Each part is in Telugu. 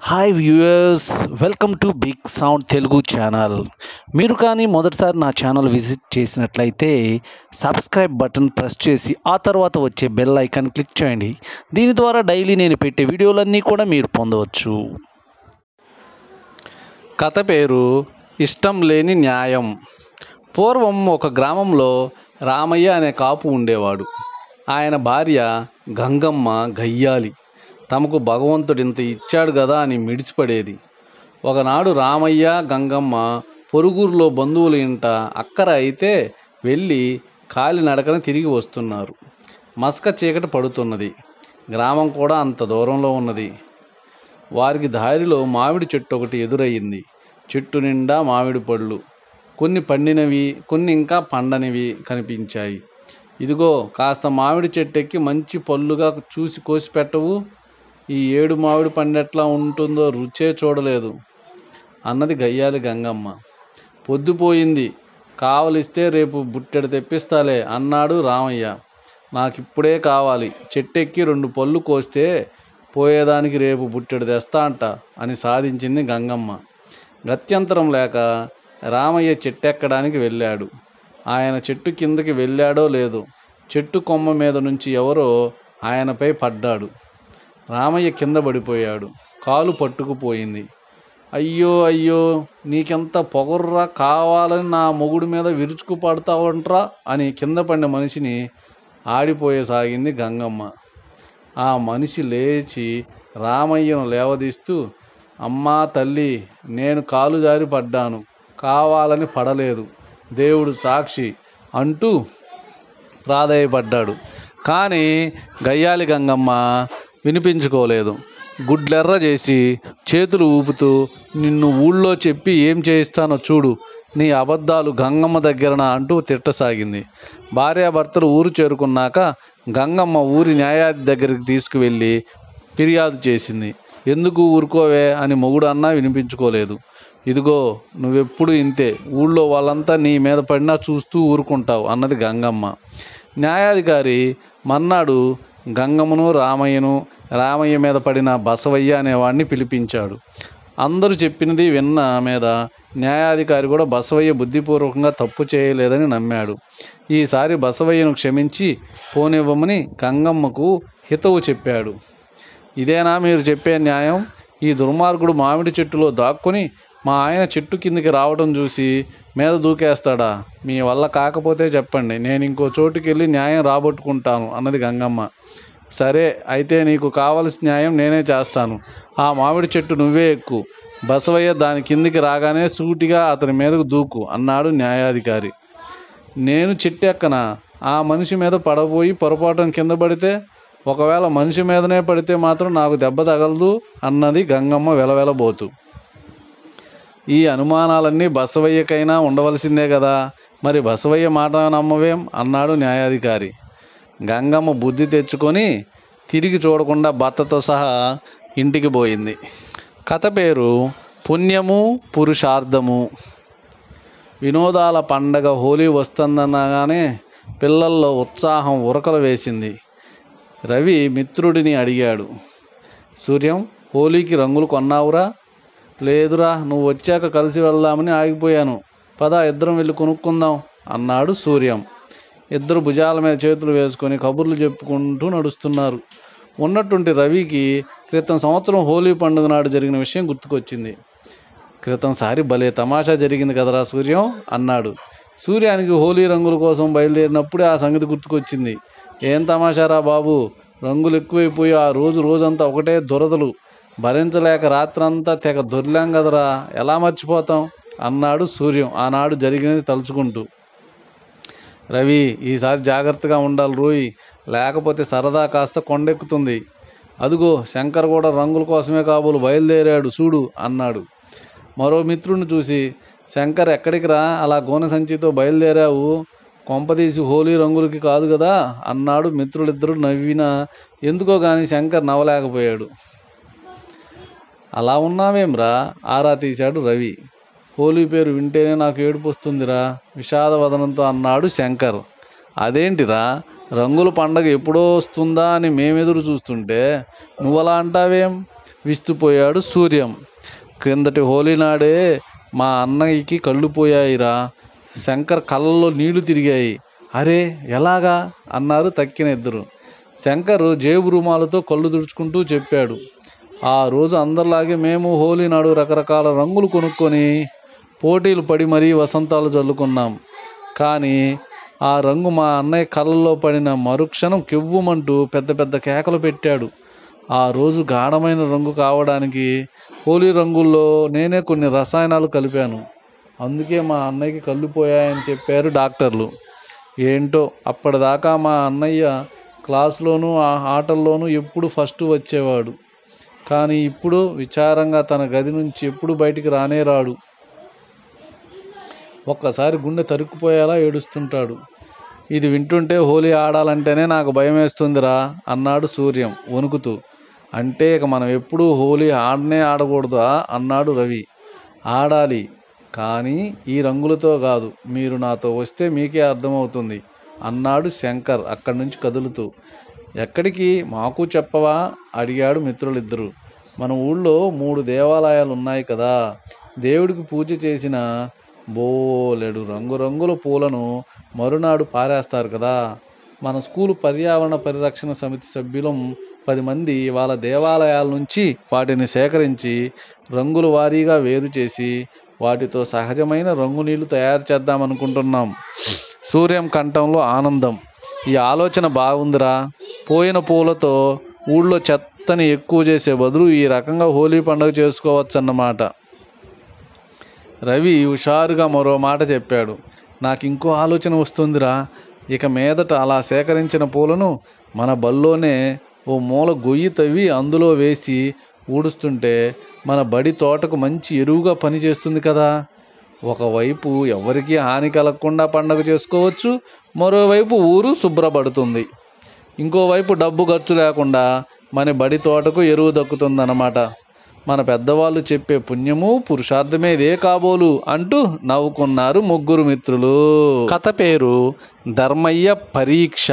Hi viewers welcome to big sound Telugu channel మీరు కానీ మొదటిసారి నా ఛానల్ విజిట్ చేసినట్లయితే సబ్స్క్రైబ్ బటన్ ప్రెస్ చేసి ఆ తర్వాత వచ్చే బెల్ ఐకాన్ క్లిక్ చేయండి దీని ద్వారా డైలీ నేను పెట్టే వీడియోలన్నీ కూడా మీరు పొందవచ్చు కథ పేరు ఇష్టం లేని న్యాయం పూర్వం ఒక గ్రామంలో రామయ్య అనే కాపు ఉండేవాడు ఆయన భార్య గంగమ్మ గయ్యాలి తమకు భగవంతుడు ఇంత ఇచ్చాడు కదా అని మిడిచిపడేది ఒకనాడు రామయ్య గంగమ్మ పొరుగురులో బంధువుల ఇంట అక్కర అయితే వెళ్ళి కాలినడకన తిరిగి వస్తున్నారు మసక చీకటి పడుతున్నది గ్రామం కూడా అంత దూరంలో ఉన్నది వారికి దారిలో మామిడి చెట్టు ఒకటి ఎదురయ్యింది చెట్టు నిండా మామిడి పళ్ళు కొన్ని పండినవి కొన్ని ఇంకా పండనివి కనిపించాయి ఇదిగో కాస్త మామిడి చెట్టు ఎక్కి మంచి పళ్ళుగా చూసి కోసి పెట్టవు ఈ ఏడు మామిడి పండెట్లా ఉంటుందో రుచే చూడలేదు అన్నది గయ్యాలి గంగమ్మ పొద్దుపోయింది కావలిస్తే రేపు బుట్టెడు తెప్పిస్తాలే అన్నాడు రామయ్య నాకిప్పుడే కావాలి చెట్టెక్కి రెండు పళ్ళు కోస్తే పోయేదానికి రేపు బుట్టెడు తెస్తా అంట అని సాధించింది గంగమ్మ గత్యంతరం లేక రామయ్య చెట్టెక్కడానికి వెళ్ళాడు ఆయన చెట్టు కిందకి వెళ్ళాడో లేదో చెట్టు కొమ్మ మీద నుంచి ఎవరో ఆయనపై పడ్డాడు రామయ్య కింద పడిపోయాడు కాలు పట్టుకుపోయింది అయ్యో అయ్యో నీకెంత పొగర్రా కావాలని నా మొగుడు మీద విరుచుకు పడతావంట్రా అని కింద పడిన మనిషిని ఆడిపోయసాగింది గంగమ్మ ఆ మనిషి లేచి రామయ్యను లేవదీస్తూ అమ్మా తల్లి నేను కాలు జారి పడ్డాను కావాలని పడలేదు దేవుడు సాక్షి అంటూ ప్రాధాయపడ్డాడు కానీ గయ్యాలి గంగమ్మ వినిపించుకోలేదు గుడ్లెర్ర చేసి చేతులు ఊపుతూ నిన్ను ఊళ్ళో చెప్పి ఏం చేయిస్తానో చూడు నీ అబద్ధాలు గంగమ్మ దగ్గరన అంటూ తిట్టసాగింది భార్యాభర్తలు ఊరు చేరుకున్నాక గంగమ్మ ఊరి న్యాయాధి దగ్గరికి తీసుకువెళ్ళి ఫిర్యాదు చేసింది ఎందుకు ఊరుకోవే అని మొగుడు అన్నా వినిపించుకోలేదు ఇదిగో నువ్వెప్పుడు ఇంతే ఊళ్ళో వాళ్ళంతా నీ మీద పడినా చూస్తూ ఊరుకుంటావు అన్నది గంగమ్మ న్యాయాధికారి మన్నాడు గంగమ్మను రామయ్యను రామయ్య మీద పడిన బసవయ్య అనేవాడిని పిలిపించాడు అందరూ చెప్పినది విన్న మీద న్యాయాధికారి కూడా బసవయ్య బుద్ధిపూర్వకంగా తప్పు చేయలేదని నమ్మాడు ఈసారి బసవయ్యను క్షమించి పోనివ్వమని గంగమ్మకు హితవు చెప్పాడు ఇదేనా మీరు చెప్పే న్యాయం ఈ దుర్మార్గుడు మామిడి చెట్టులో దాక్కుని మా ఆయన చెట్టు కిందికి రావడం చూసి మీద దూకేస్తాడా మీ వల్ల కాకపోతే చెప్పండి నేను ఇంకో చోటుకి వెళ్ళి న్యాయం రాబట్టుకుంటాను అన్నది గంగమ్మ సరే అయితే నీకు కావలసిన న్యాయం నేనే చేస్తాను ఆ మామిడి చెట్టు నువ్వే ఎక్కు బసవయ్య దాని కిందికి రాగానే సూటిగా అతని మీదకు దూకు అన్నాడు న్యాయాధికారి నేను చెట్టు ఎక్కన ఆ మనిషి మీద పడబోయి పొరపాటున కింద పడితే ఒకవేళ మనిషి మీదనే పడితే మాత్రం నాకు దెబ్బ తగలదు అన్నది గంగమ్మ వెలవెలబోతు ఈ అనుమానాలన్నీ బసవయ్యకైనా ఉండవలసిందే కదా మరి బసవయ్య మాట నమ్మవేం అన్నాడు న్యాయాధికారి గంగమ్మ బుద్ధి తెచ్చుకొని తిరిగి చూడకుండా భర్తతో సహా ఇంటికి పోయింది కథ పేరు పుణ్యము పురుషార్థము వినోదాల పండగ హోలీ వస్తుందనగానే పిల్లల్లో ఉత్సాహం ఉరకలు వేసింది రవి మిత్రుడిని అడిగాడు సూర్యం హోలీకి రంగులు కొన్నావురా లేదురా నువ్వు వచ్చాక కలిసి వెళ్దామని ఆగిపోయాను పద ఇద్దరం వెళ్ళి కొనుక్కుందాం అన్నాడు సూర్యం ఇద్దరు భుజాల మీద చేతులు వేసుకొని కబుర్లు చెప్పుకుంటూ నడుస్తున్నారు ఉన్నట్టుండి రవికి క్రితం సంవత్సరం హోలీ పండుగ నాడు జరిగిన విషయం గుర్తుకొచ్చింది క్రితం సారి భలే తమాషా జరిగింది కదరా సూర్యం అన్నాడు సూర్యానికి హోలీ రంగుల కోసం బయలుదేరినప్పుడే ఆ సంగతి గుర్తుకొచ్చింది ఏం తమాషారా బాబు రంగులు ఎక్కువైపోయి ఆ రోజు రోజంతా ఒకటే దురదలు భరించలేక రాత్రంతా తెగ దొర్లాం కదరా ఎలా మర్చిపోతాం అన్నాడు సూర్యం ఆనాడు జరిగినది తలుచుకుంటూ రవి ఈసారి జాగ్రత్తగా ఉండాలి రోయ్ లేకపోతే సరదా కాస్త కొండెక్కుతుంది అదుగో శంకర్ కూడా రంగుల కోసమే కాబోలు బయలుదేరాడు చూడు అన్నాడు మరో మిత్రుడిని చూసి శంకర్ ఎక్కడికి రా అలా గోనె సంచితో బయలుదేరావు కొంపదీసి హోలీ రంగులకి కాదు కదా అన్నాడు మిత్రులిద్దరూ నవ్వినా ఎందుకో కానీ శంకర్ నవ్వలేకపోయాడు అలా ఉన్నావేమ్రా ఆరా తీశాడు రవి హోలీ పేరు వింటేనే నాకు ఏడుపు వస్తుందిరా విషాదవదనంతో అన్నాడు శంకర్ అదేంటిరా రంగుల పండగ ఎప్పుడో వస్తుందా అని మేమెదురు చూస్తుంటే నువ్వలా అంటావేం విస్తుపోయాడు సూర్యం క్రిందటి హోలీ నాడే మా అన్నయ్యకి కళ్ళు పోయాయిరా శంకర్ కళ్ళల్లో నీళ్లు తిరిగాయి అరే ఎలాగా అన్నారు తక్కిన ఇద్దరు శంకర్ జేబు రుమాలతో కళ్ళు తుడుచుకుంటూ చెప్పాడు ఆ రోజు అందరిలాగే మేము హోలీ నాడు రకరకాల రంగులు కొనుక్కొని పోటీలు పడి మరీ వసంతాలు జల్లుకున్నాం కానీ ఆ రంగు మా అన్నయ్య కళ్ళల్లో పడిన మరుక్షణం కెవ్వుమంటూ పెద్ద పెద్ద కేకలు పెట్టాడు ఆ రోజు గాఢమైన రంగు కావడానికి హోలీ రంగుల్లో నేనే కొన్ని రసాయనాలు కలిపాను అందుకే మా అన్నయ్యకి కళ్ళు పోయాయని చెప్పారు డాక్టర్లు ఏంటో అప్పటిదాకా మా అన్నయ్య క్లాస్లోనూ ఆ ఆటల్లోనూ ఎప్పుడు ఫస్ట్ వచ్చేవాడు కానీ ఇప్పుడు విచారంగా తన గది నుంచి ఎప్పుడు బయటికి రానే రాడు ఒక్కసారి గుండె తరుక్కుపోయేలా ఏడుస్తుంటాడు ఇది వింటుంటే హోలీ ఆడాలంటేనే నాకు భయం వేస్తుందిరా అన్నాడు సూర్యం వణుకుతూ అంటే ఇక మనం ఎప్పుడూ హోలీ ఆడనే ఆడకూడదా అన్నాడు రవి ఆడాలి కానీ ఈ రంగులతో కాదు మీరు నాతో వస్తే మీకే అర్థమవుతుంది అన్నాడు శంకర్ అక్కడి నుంచి కదులుతూ ఎక్కడికి మాకు చెప్పవా అడిగాడు మిత్రులిద్దరూ మన ఊళ్ళో మూడు దేవాలయాలు ఉన్నాయి కదా దేవుడికి పూజ చేసిన బోలెడు రంగురంగుల పూలను మరునాడు పారేస్తారు కదా మన స్కూలు పర్యావరణ పరిరక్షణ సమితి సభ్యులం పది మంది వాళ్ళ దేవాలయాల నుంచి వాటిని సేకరించి రంగుల వారీగా వేరు చేసి వాటితో సహజమైన రంగు నీళ్లు తయారు చేద్దామనుకుంటున్నాం సూర్యం కంఠంలో ఆనందం ఈ ఆలోచన బాగుందిరా పోయిన పూలతో ఊళ్ళో చెత్తని ఎక్కువ చేసే బదులు ఈ రకంగా హోలీ పండుగ చేసుకోవచ్చన్నమాట రవి హుషారుగా మరో మాట చెప్పాడు నాకు ఇంకో ఆలోచన వస్తుందిరా ఇక మీదట అలా సేకరించిన పూలను మన బల్లోనే ఓ మూల గొయ్యి తవ్వి అందులో వేసి ఊడుస్తుంటే మన బడి తోటకు మంచి ఎరువుగా పనిచేస్తుంది కదా ఒకవైపు ఎవరికీ హాని కలగకుండా పండగ చేసుకోవచ్చు మరోవైపు ఊరు శుభ్రపడుతుంది ఇంకోవైపు డబ్బు ఖర్చు లేకుండా మన బడి తోటకు ఎరువు దక్కుతుందన్నమాట మన పెద్దవాళ్ళు చెప్పే పుణ్యము పురుషార్థమే ఇదే కాబోలు అంటూ నవ్వుకున్నారు ముగ్గురు మిత్రులు కథ పేరు ధర్మయ్య పరీక్ష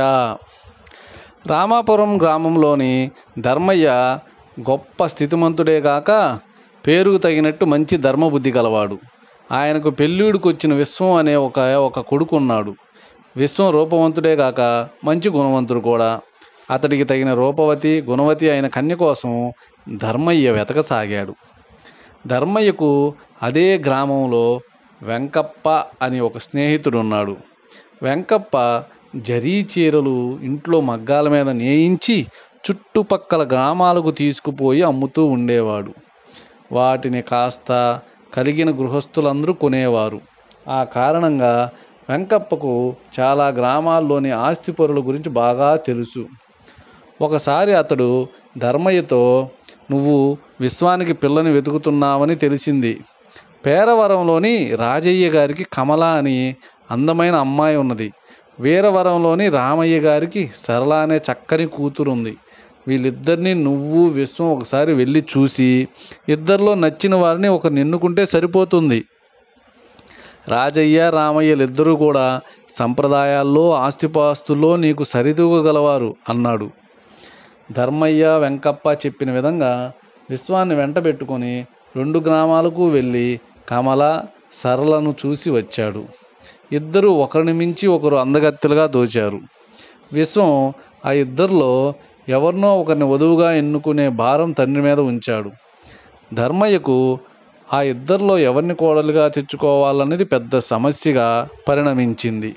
రామాపురం గ్రామంలోని ధర్మయ్య గొప్ప స్థితిమంతుడే కాక పేరుకు తగినట్టు మంచి ధర్మబుద్ధి గలవాడు ఆయనకు పెళ్ళిడికి వచ్చిన విశ్వం అనే ఒక ఒక కొడుకు ఉన్నాడు విశ్వం రూపవంతుడే కాక మంచి గుణవంతుడు కూడా అతడికి తగిన రూపవతి గుణవతి అయిన కన్య కోసం ధర్మయ్య వెతకసాగాడు ధర్మయ్యకు అదే గ్రామంలో వెంకప్ప అని ఒక స్నేహితుడు ఉన్నాడు వెంకప్ప జరీ చీరలు ఇంట్లో మగ్గాల మీద నేయించి చుట్టుపక్కల గ్రామాలకు తీసుకుపోయి అమ్ముతూ ఉండేవాడు వాటిని కాస్త కలిగిన గృహస్థులందరూ కొనేవారు ఆ కారణంగా వెంకప్పకు చాలా గ్రామాల్లోని ఆస్తిపరుల గురించి బాగా తెలుసు ఒకసారి అతడు ధర్మయ్యతో నువ్వు విశ్వానికి పిల్లని వెతుకుతున్నావని తెలిసింది పేరవరంలోని రాజయ్య గారికి కమల అని అందమైన అమ్మాయి ఉన్నది వీరవరంలోని రామయ్య గారికి సరళ అనే చక్కని కూతురు ఉంది వీళ్ళిద్దరిని నువ్వు విశ్వం ఒకసారి వెళ్ళి చూసి ఇద్దరిలో నచ్చిన వారిని ఒక ఎన్నుకుంటే సరిపోతుంది రాజయ్య రామయ్యలిద్దరూ కూడా సంప్రదాయాల్లో ఆస్తిపాస్తుల్లో నీకు సరితూగగలవారు అన్నాడు ధర్మయ్య వెంకప్ప చెప్పిన విధంగా విశ్వాన్ని వెంట పెట్టుకొని రెండు గ్రామాలకు వెళ్ళి కమల సరళను చూసి వచ్చాడు ఇద్దరు ఒకరిని మించి ఒకరు అందగత్తెలుగా దోచారు విశ్వం ఆ ఇద్దరిలో ఎవరినో ఒకరిని వధువుగా ఎన్నుకునే భారం తండ్రి మీద ఉంచాడు ధర్మయ్యకు ఆ ఇద్దరిలో ఎవరిని కోడలుగా తెచ్చుకోవాలనేది పెద్ద సమస్యగా పరిణమించింది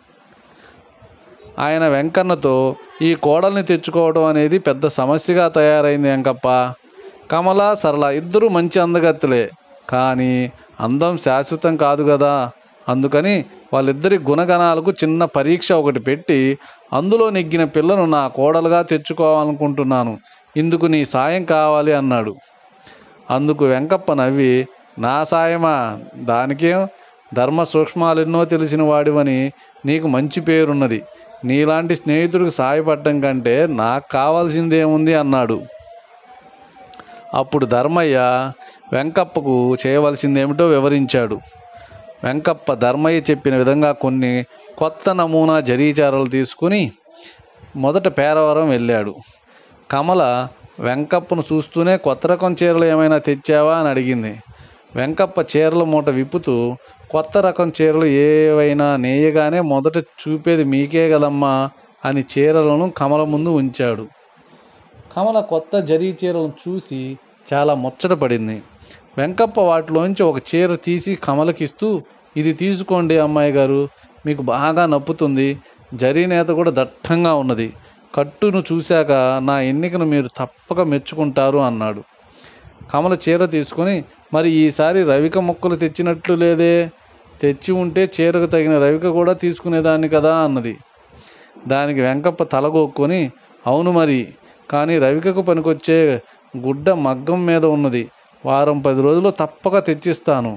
ఆయన వెంకన్నతో ఈ కోడల్ని తెచ్చుకోవడం అనేది పెద్ద సమస్యగా తయారైంది వెంకప్ప కమల సరళ ఇద్దరు మంచి అందగత్తెలే కానీ అందం శాశ్వతం కాదు కదా అందుకని వాళ్ళిద్దరి గుణగణాలకు చిన్న పరీక్ష ఒకటి పెట్టి అందులో నెగ్గిన పిల్లను నా కోడలుగా తెచ్చుకోవాలనుకుంటున్నాను ఇందుకు నీ సాయం కావాలి అన్నాడు అందుకు వెంకప్ప నవ్వి నా సాయమా దానికేం ధర్మ సూక్ష్మాలెన్నో తెలిసిన వాడివని నీకు మంచి పేరున్నది నీలాంటి స్నేహితుడికి సాయపడటం కంటే నాకు కావాల్సిందేముంది అన్నాడు అప్పుడు ధర్మయ్య వెంకప్పకు చేయవలసిందేమిటో వివరించాడు వెంకప్ప ధర్మయ్య చెప్పిన విధంగా కొన్ని కొత్త నమూనా జరీచారలు తీసుకుని మొదట పేరవరం వెళ్ళాడు కమల వెంకప్పను చూస్తూనే కొత్త రకం చీరలు ఏమైనా తెచ్చావా అని అడిగింది వెంకప్ప చీరల మూట విప్పుతూ కొత్త రకం చీరలు ఏవైనా నేయగానే మొదట చూపేది మీకే కదమ్మా అని చీరలను కమల ముందు ఉంచాడు కమల కొత్త జరీ చీరలను చూసి చాలా ముచ్చటపడింది వెంకప్ప వాటిలోంచి ఒక చీర తీసి కమలకిస్తూ ఇది తీసుకోండి అమ్మాయి గారు మీకు బాగా నప్పుతుంది జరీ నేత కూడా దట్టంగా ఉన్నది కట్టును చూశాక నా ఎన్నికను మీరు తప్పక మెచ్చుకుంటారు అన్నాడు కమల చీర తీసుకొని మరి ఈసారి రవిక మొక్కలు తెచ్చినట్లు లేదే తెచ్చి ఉంటే చీరకు తగిన రవిక కూడా తీసుకునేదాన్ని కదా అన్నది దానికి వెంకప్ప తలగొక్కొని అవును మరి కానీ రవికకు పనికొచ్చే గుడ్డ మగ్గం మీద ఉన్నది వారం పది రోజులు తప్పక తెచ్చిస్తాను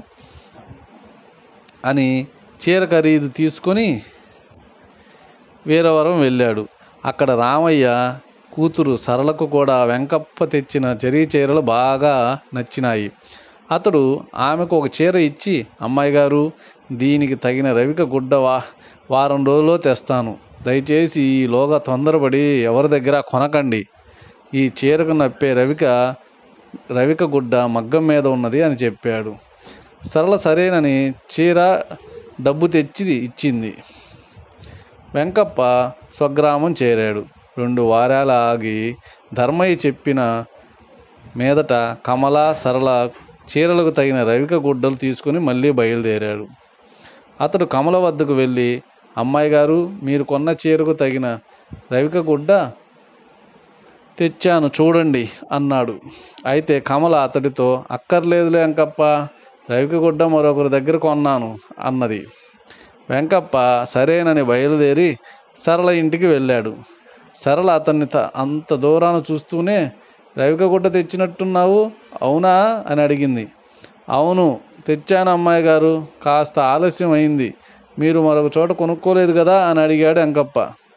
అని చీర ఖరీదు తీసుకొని వీరవరం వెళ్ళాడు అక్కడ రామయ్య కూతురు సరళకు కూడా వెంకప్ప తెచ్చిన జరీ చీరలు బాగా నచ్చినాయి అతడు ఆమెకు ఒక చీర ఇచ్చి అమ్మాయి గారు దీనికి తగిన రవిక గుడ్డ వా వారం రోజుల్లో తెస్తాను దయచేసి ఈలోగా తొందరపడి ఎవరి దగ్గర కొనకండి ఈ చీరకు నప్పే రవిక రవిక గుడ్డ మగ్గం మీద ఉన్నది అని చెప్పాడు సరళ సరేనని చీర డబ్బు తెచ్చి ఇచ్చింది వెంకప్ప స్వగ్రామం చేరాడు రెండు వారాలు ఆగి ధర్మయ్య చెప్పిన మీదట కమల సరళ చీరలకు తగిన రవిక గుడ్డలు తీసుకుని మళ్ళీ బయలుదేరాడు అతడు కమల వద్దకు వెళ్ళి అమ్మాయి గారు మీరు కొన్న చీరకు తగిన రవిక గుడ్డ తెచ్చాను చూడండి అన్నాడు అయితే కమల అతడితో అక్కర్లేదులే వెంకప్ప రవిక గుడ్డ మరొకరి దగ్గర కొన్నాను అన్నది వెంకప్ప సరేనని బయలుదేరి సరళ ఇంటికి వెళ్ళాడు సరళ అతన్ని త- అంత దూరాన చూస్తూనే రవిక గుడ్డ తెచ్చినట్టున్నావు అవునా అని అడిగింది అవును తెచ్చాను అమ్మాయి గారు కాస్త ఆలస్యం అయింది మీరు మరొక చోట కొనుక్కోలేదు కదా అని అడిగాడు వెంకప్ప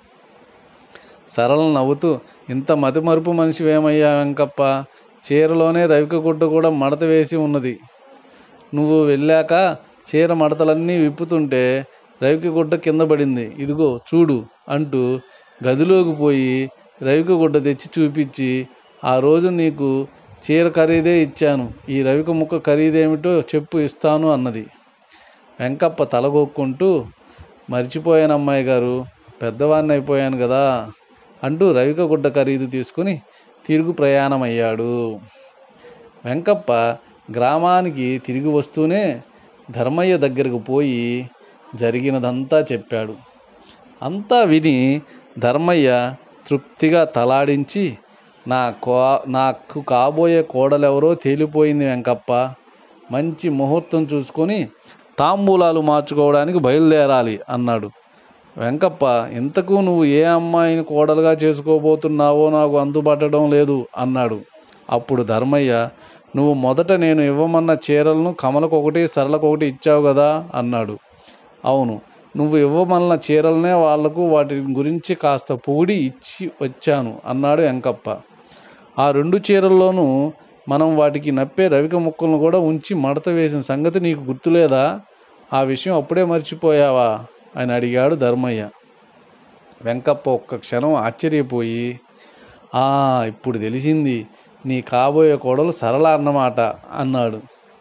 సరళ నవ్వుతూ ఇంత మతిమరుపు మనిషివేమయ్యా వెంకప్ప చీరలోనే రవిక గుడ్డ కూడా మడత వేసి ఉన్నది నువ్వు వెళ్ళాక చీర మడతలన్నీ విప్పుతుంటే రవిక గుడ్డ కింద పడింది ఇదిగో చూడు అంటూ గదిలోకి పోయి రవిక గుడ్డ తెచ్చి చూపించి ఆ రోజు నీకు చీర ఖరీదే ఇచ్చాను ఈ రవిక ముక్క ఖరీదేమిటో చెప్పు ఇస్తాను అన్నది వెంకప్ప తలగొక్కుంటూ మర్చిపోయాను అమ్మాయి గారు పెద్దవాడిని అయిపోయాను కదా అంటూ రవిక గుడ్డ ఖరీదు తీసుకుని తిరుగు ప్రయాణమయ్యాడు వెంకప్ప గ్రామానికి తిరిగి వస్తూనే ధర్మయ్య దగ్గరకు పోయి జరిగినదంతా చెప్పాడు అంతా విని ధర్మయ్య తృప్తిగా తలాడించి నా కో నాకు కాబోయే కోడలెవరో తేలిపోయింది వెంకప్ప మంచి ముహూర్తం చూసుకొని తాంబూలాలు మార్చుకోవడానికి బయలుదేరాలి అన్నాడు వెంకప్ప ఇంతకు నువ్వు ఏ అమ్మాయిని కోడలుగా చేసుకోబోతున్నావో నాకు అందుబట్టడం లేదు అన్నాడు అప్పుడు ధర్మయ్య నువ్వు మొదట నేను ఇవ్వమన్న చీరలను కమలకు ఒకటి సరళకు ఒకటి ఇచ్చావు కదా అన్నాడు అవును నువ్వు ఇవ్వమన్న చీరలనే వాళ్లకు వాటి గురించి కాస్త పొగిడి ఇచ్చి వచ్చాను అన్నాడు వెంకప్ప ఆ రెండు చీరల్లోనూ మనం వాటికి నప్పే రవిక ముక్కలను కూడా ఉంచి మడత వేసిన సంగతి నీకు గుర్తులేదా ఆ విషయం అప్పుడే మర్చిపోయావా అని అడిగాడు ధర్మయ్య వెంకప్ప ఒక్క క్షణం ఆశ్చర్యపోయి "ఆ, ఇప్పుడు తెలిసింది నీ కాబోయే కోడలు సరళ అన్నమాట అన్నాడు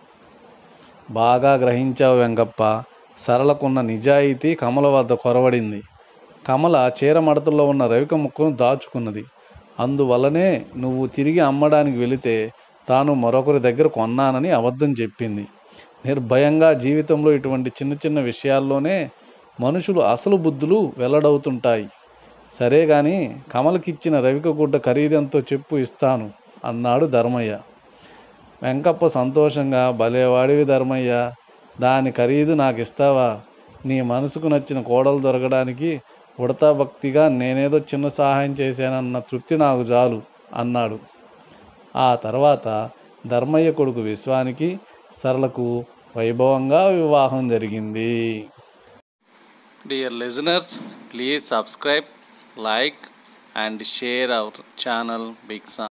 బాగా గ్రహించావు వెంకప్ప సరళకున్న నిజాయితీ కమల వద్ద కొరవడింది కమల చీర మడతల్లో ఉన్న రవిక ముక్కను దాచుకున్నది అందువల్లనే నువ్వు తిరిగి అమ్మడానికి వెళితే తాను మరొకరి దగ్గర కొన్నానని అబద్ధం చెప్పింది నిర్భయంగా జీవితంలో ఇటువంటి చిన్న చిన్న విషయాల్లోనే మనుషులు అసలు బుద్ధులు వెల్లడవుతుంటాయి సరే గాని కమలకిచ్చిన రవిక గుడ్డ ఖరీదెంతో చెప్పు ఇస్తాను అన్నాడు ధర్మయ్య వెంకప్ప సంతోషంగా భలేవాడివి ధర్మయ్య దాని ఖరీదు నాకు ఇస్తావా నీ మనసుకు నచ్చిన కోడలు దొరకడానికి ఉడతా భక్తిగా నేనేదో చిన్న సహాయం చేశానన్న తృప్తి నాకు చాలు అన్నాడు ఆ తర్వాత ధర్మయ్య కొడుకు విశ్వానికి సరళకు వైభవంగా వివాహం జరిగింది Dear listeners, please subscribe, like, and share our channel Big Sam.